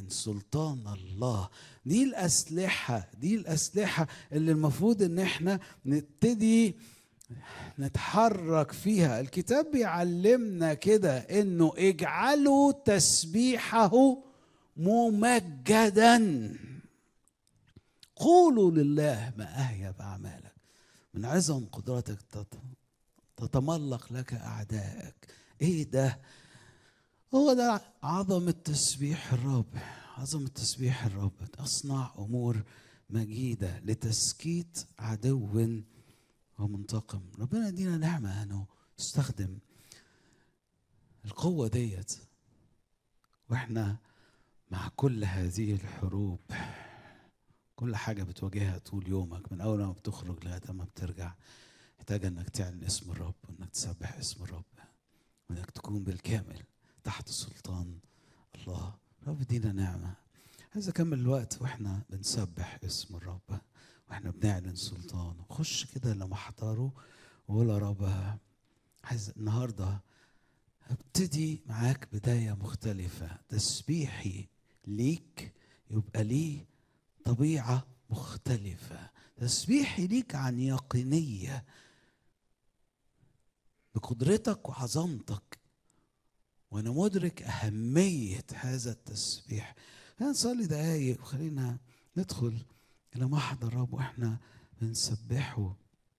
سلطان الله دي الأسلحة دي الأسلحة اللي المفروض إن احنا نبتدي نتحرك فيها الكتاب بيعلمنا كده إنه اجعلوا تسبيحه ممجدا قولوا لله ما أهيب أعمالك من عظم قدرتك تت- تتملق لك أعدائك إيه ده هو ده عظمة تسبيح الرب عظمة تسبيح الرب أصنع أمور مجيدة لتسكيت عدو ومنتقم ربنا يدينا نعمة أنه نستخدم القوة ديت وإحنا مع كل هذه الحروب كل حاجة بتواجهها طول يومك من أول ما بتخرج لغاية ما بترجع محتاج إنك تعلن اسم الرب وإنك تسبح اسم الرب وإنك تكون بالكامل تحت سلطان الله رب يدينا نعمة عايز أكمل الوقت وإحنا بنسبح اسم الرب وإحنا بنعلن سلطانه خش كده لمحضره وقول يا رب عايز النهارده ابتدي معاك بداية مختلفة تسبيحي ليك يبقى ليه طبيعة مختلفة تسبيحي ليك عن يقينية بقدرتك وعظمتك وانا مدرك اهميه هذا التسبيح خلينا نصلي دقايق وخلينا ندخل الى محضر الرب واحنا بنسبحه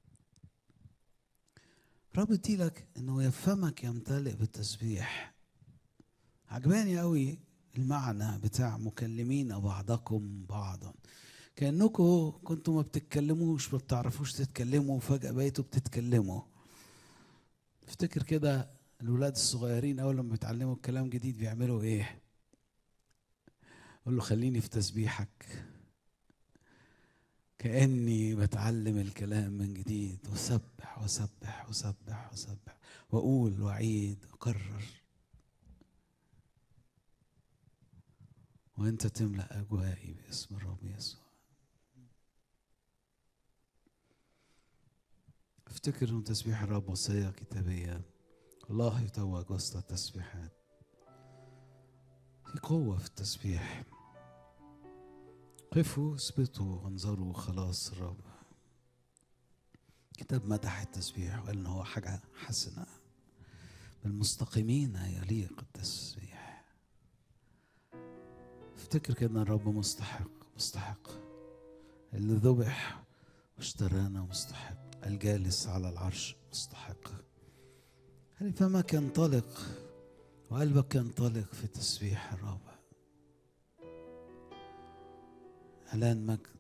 رب يديلك انه يفهمك يمتلئ بالتسبيح عجباني قوي المعنى بتاع مكلمين بعضكم بعضا كانكم كنتوا ما بتتكلموش ما بتعرفوش تتكلموا وفجاه بقيتوا بتتكلموا افتكر كده الولاد الصغيرين اول لما بيتعلموا الكلام جديد بيعملوا ايه قول له خليني في تسبيحك كاني بتعلم الكلام من جديد وسبح وسبح وسبح وسبح واقول واعيد واكرر وانت تملا اجوائي باسم الرب يسوع افتكر ان تسبيح الرب وصيه كتابيه الله يتوج وسط التسبيحات في قوة في التسبيح قفوا اثبتوا وانظروا خلاص الرب كتاب مدح التسبيح وقال ان هو حاجة حسنة بالمستقيمين يليق التسبيح افتكر كده ان الرب مستحق مستحق اللي ذبح واشترانا مستحق الجالس على العرش مستحق خلي فمك ينطلق وقلبك ينطلق في تسبيح الرب اعلان مجد